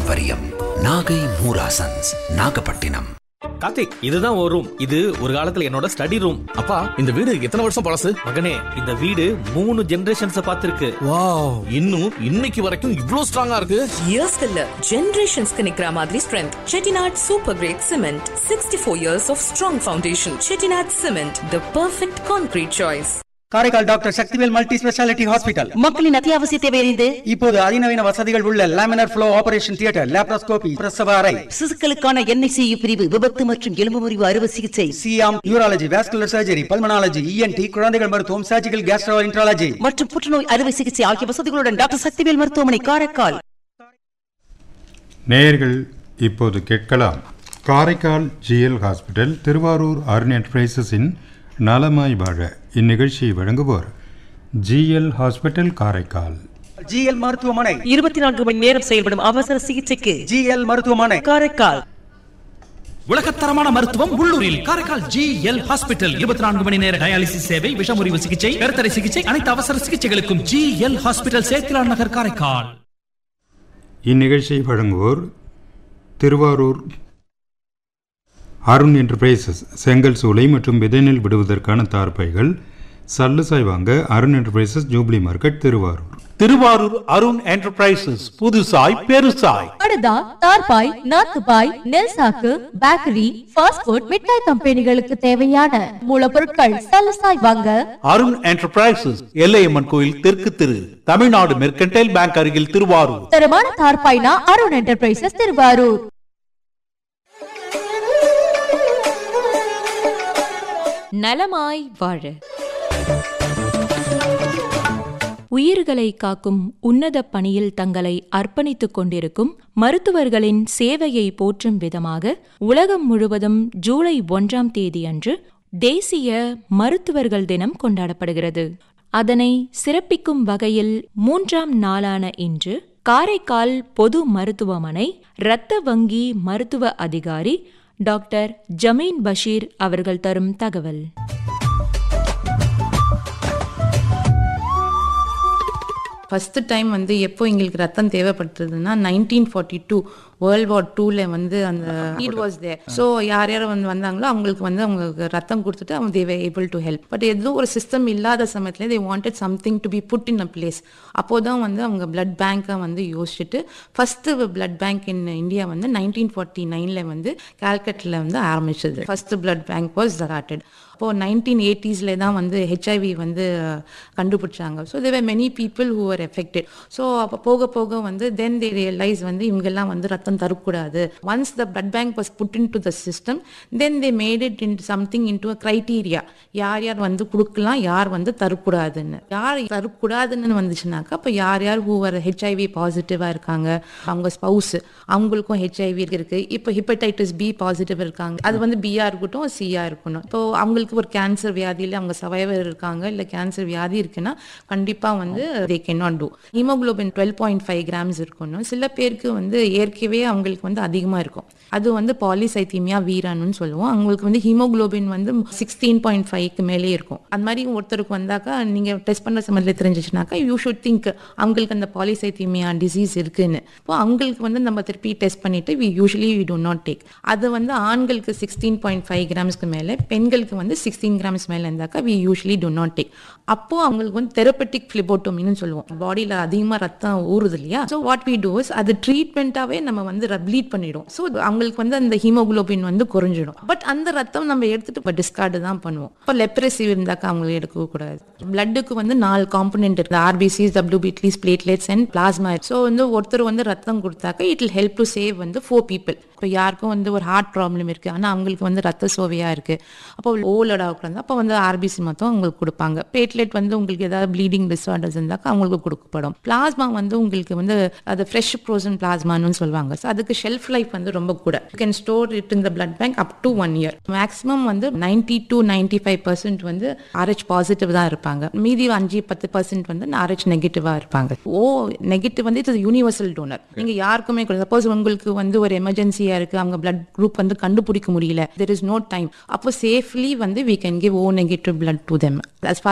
பாரம்பரியம் நாகை மூராசன்ஸ் நாகப்பட்டினம் கார்த்திக் இதுதான் ஒரு ரூம் இது ஒரு காலத்துல என்னோட ஸ்டடி ரூம் அப்பா இந்த வீடு எத்தனை வருஷம் பழசு மகனே இந்த வீடு மூணு ஜெனரேஷன்ஸ் பார்த்திருக்கு வாவ் இன்னும் இன்னைக்கு வரைக்கும் இவ்ளோ ஸ்ட்ராங்கா இருக்கு இயர்ஸ்க்கு இல்ல ஜெனரேஷன்ஸ்க்கு நிக்கிற மாதிரி strength Chettinad super grade cement sixty four years of strong foundation Chettinad cement the perfect concrete choice Karaikal doctor Sakthivel multi speciality hospital மக்களின் அத்தியாவசிய தேவையறிந்து இப்போது அதிநவீன வசதிகள் உள்ள laminar flow operation theatre laparoscopy பிரசவ அறை சிசுக்களுக்கான என்ஐசியு பிரிவு விபத்து மற்றும் எலும்பு முறிவு அறுவை சிகிச்சை சியாம் urology vascular surgery pulmonology ENT குழந்தைகள் மருத்துவம் சர்ஜிக்கல் கேஸ்ட்ரோ இன்ட்ராலஜி மற்றும் புற்றுநோய் அறுவை சிகிச்சை ஆகிய வசதிகளுடன் டாக்டர் சக்திவேல் மருத்துவமனை காரைக்கால் நேயர்கள் இப்போது கேட்கலாம் காரைக்கால் ஜிஎல் ஹாஸ்பிட்டல் திருவாரூர் அருண் என்டர்பிரைசஸின் நலமாய் வாழ இந்நிகழ்ச்சியை வழங்குவோர் ஜிஎல் ஹாஸ்பிட்டல் காரைக்கால் ஜிஎல் மருத்துவமனை இருபத்தி நான்கு மணி நேரம் செயல்படும் அவசர சிகிச்சைக்கு ஜிஎல் மருத்துவமனை காரைக்கால் உலகத்தரமான மருத்துவம் உள்ளூரில் காரைக்கால் ஜி எல் ஹாஸ்பிட்டல் இருபத்தி நான்கு மணி நேர டயாலிசிஸ் சேவை விஷமுறிவு சிகிச்சை கருத்தடை சிகிச்சை அனைத்து அவசர சிகிச்சைகளுக்கும் G L hospital Sethilan Nagar Karaikal இந்நிகழ்ச்சியை வழங்குவோர் திருவாரூர் அருண் என்டர்பிரைசஸ் செங்கல் சூளை மற்றும் விதைநெல் விடுவதற்கான தார்பைகள் சல்லுசாய் வாங்க Arun enterprises jubilee market Tiruvarur Tiruvarur Arun enterprises புதுசாய் பெருசாய் படுதா தார்பாய் நாத்துபாய் நெல் சாக்கு பேக்கரி ஃபாஸ்ட் ஃபுட் மிட்டாய் கம்பெனிகளுக்கு தேவையான மூலப்பொருட்கள் சலசாய் வாங்க அருண் என்டர்பிரைசஸ் எல்லையம்மன் கோயில் தெற்கு திரு தமிழ்நாடு மெர்கன்டைல் பேங்க் அருகில் திருவாரூர் தரமான தார்பாய்னா அருண் என்டர்பிரைசஸ் திருவாரூர் நலமாய் வாழ உயிர்களை காக்கும் உன்னத பணியில் தங்களை அர்ப்பணித்துக் கொண்டிருக்கும் மருத்துவர்களின் சேவையை போற்றும் விதமாக உலகம் முழுவதும் ஜூலை ஒன்றாம் தேதியன்று தேசிய மருத்துவர்கள் தினம் கொண்டாடப்படுகிறது அதனை சிறப்பிக்கும் வகையில் மூன்றாம் நாளான இன்று காரைக்கால் பொது மருத்துவமனை இரத்த வங்கி மருத்துவ அதிகாரி டாக்டர் ஜமீன் பஷீர் அவர்கள் தரும் தகவல் ஃபஸ்ட்டு டைம் வந்து எப்போ எங்களுக்கு ரத்தம் தேவைப்பட்டதுன்னா nineteen forty two world war டூவில் வந்து அந்த நீட் வாஸ் தேர் ஸோ யார் யார் வந்து வந்தாங்களோ அவங்களுக்கு வந்து அவங்களுக்கு ரத்தம் கொடுத்துட்டு அவங்க தேவை ஏபிள் டு ஹெல்ப் பட் எதுவும் ஒரு சிஸ்டம் இல்லாத சமயத்தில் they wanted something to be put in a place அப்போ தான் வந்து அவங்க பிளட் பேங்க்கை வந்து யோசிச்சுட்டு first blood bank in India வந்து நைன்டீன் ஃபார்ட்டி நைனில் வந்து கால்கட்டில் வந்து ஆரம்பிச்சது first blood bank was started அப்போது நைன்டீன் எயிட்டிஸில் தான் வந்து ஹெச்ஐவி வந்து கண்டுபிடிச்சாங்க so there were many people who are affected so அப்போ போக போக வந்து தென் தே ரியலைஸ் வந்து இவங்கெல்லாம் வந்து ரத்தம் தரக்கூடாது once the blood bank was put into the system then they made it in something into a criteria யார் யார் வந்து கொடுக்கலாம் யார் வந்து தரக்கூடாதுன்னு யார் தரக்கூடாதுன்னு வந்துச்சுனாக்கா அப்போ யார் யார் ஹூ ஆர் ஹெச்ஐவி பாசிட்டிவாக இருக்காங்க அவங்க ஸ்பவுஸ் அவங்களுக்கும் ஹெச்ஐவி இருக்குது இப்போ ஹிப்படைட்டிஸ் பி பாசிட்டிவ் இருக்காங்க அது வந்து பிஆ இருக்கட்டும் சிஆ இருக்கணும் இப்போ அவங்களுக்கு ஒரு கேன்சர் வியாதியில் அவங்க சவைவர் இருக்காங்க இல்லை கேன்சர் வியாதி இருக்குன்னா கண்டிப்பாக வந்து they can not do haemoglobin twelve point five grams இருக்கணும் சில பேருக்கு வந்து ஏற்கனவே அவங்களுக்கு வந்து அதிகமாக இருக்கும் அது வந்து பாலிசைத்தீமியா வீரானுன்னு சொல்லுவோம் அவங்களுக்கு வந்து ஹீமோகுளோபின் வந்து சிக்ஸ்டீன் பாயிண்ட் ஃபைவ்க்கு மேலே இருக்கும் அந்த மாதிரி ஒருத்தருக்கு வந்தாக்கா நீங்கள் டெஸ்ட் பண்ண சமயத்தில் தெரிஞ்சிச்சுனாக்கா யூ ஷுட் திங்க் அவங்களுக்கு அந்த பாலிசைத்தீமியா டிசீஸ் இருக்குன்னு இப்போ அவங்களுக்கு வந்து நம்ம திருப்பி டெஸ்ட் பண்ணிட்டு we usually we do not take அது வந்து ஆண்களுக்கு சிக்ஸ்டீன் பாயிண்ட் ஃபைவ் கிராம்ஸ்க்கு மேலே பெண்களுக்கு வந்து சிக்ஸ்டீன் கிராம்ஸ் மேலே இருந்தாக்கா we usually do not take அப்போ அவங்களுக்கு வந்து தெரப்பட்டிக் ஃபிளிபோட்டோமின்னு சொல்லுவோம் பாடியில் அதிகமாக ரத்தம் ஊறுது இல்லையா ஸோ வாட் வி டூஸ் அது ட்ரீட்மெண்ட்டாகவே நம்ம வந்து ப்ளீட் பண்ணிடும் ஸோ அவங்களுக்கு வந்து அந்த ஹீமோகுளோபின் வந்து குறைஞ்சிடும் பட் அந்த ரத்தம் நம்ம எடுத்துட்டு இப்போ டிஸ்கார்டு தான் பண்ணுவோம் இப்போ லெப்ரஸிவ் இருந்தாக்கா அவங்களை எடுக்கக்கூடாது பிளட்டுக்கு வந்து நாலு காம்பனெண்ட் இருக்குது ஆர்பிசிஸ் டபிள்யூபிட்லிஸ் பிளேட்லெட்ஸ் அண்ட் பிளாஸ்மா ஸோ வந்து ஒருத்தர் வந்து ரத்தம் கொடுத்தாக்கா it will help to save வந்து ஃபோர் பீப்புள் இப்போ யாருக்கும் வந்து ஒரு ஹார்ட் ப்ராப்ளம் இருக்குது ஆனால் அவங்களுக்கு வந்து ரத்த சோவையாக இருக்குது அப்போ ஓலோட உட்காந்து அப்போ வந்து ஆர்பிசி மொத்தம் அவங்களுக்கு கொடுப்பாங்க பிளேட்லெட் வந்து உங்களுக்கு ஏதாவது ப்ளீடிங் டிஸார்டர்ஸ் இருந்தாக்கா அவங்களுக்கு கொடுக்கப்படும் பிளாஸ்மா வந்து உங்களுக்கு வந்து அது ஃப்ரெஷ் ப்ரோசன் பிளாஸ்மான்னு சொல்லுவாங்க ஸோ அதுக்கு ஷெல்ஃப் லைஃப் வந்து ரொம்ப கூட you can store it in the blood bank up to one year maximum வந்து ninety to ninety five percent வந்து ஆர்ஹெச் பாசிட்டிவ் தான் இருப்பாங்க மீதி அஞ்சு பத்து பர்சன்ட் வந்து ஆர்ஹெச் நெகட்டிவாக இருப்பாங்க ஓ நெகட்டிவ் வந்து இட்ஸ் யூனிவர்சல் டோனர் நீங்கள் யாருக்குமே சப்போஸ் உங்களுக்கு வந்து ஒரு எமர்ஜென்சியாக இருக்குது அவங்க பிளட் குரூப் வந்து கண்டுபிடிக்க முடியல தெர் இஸ் நோ டைம் அப்போ சேஃப்லி வந்து we can give O negative blood to them as far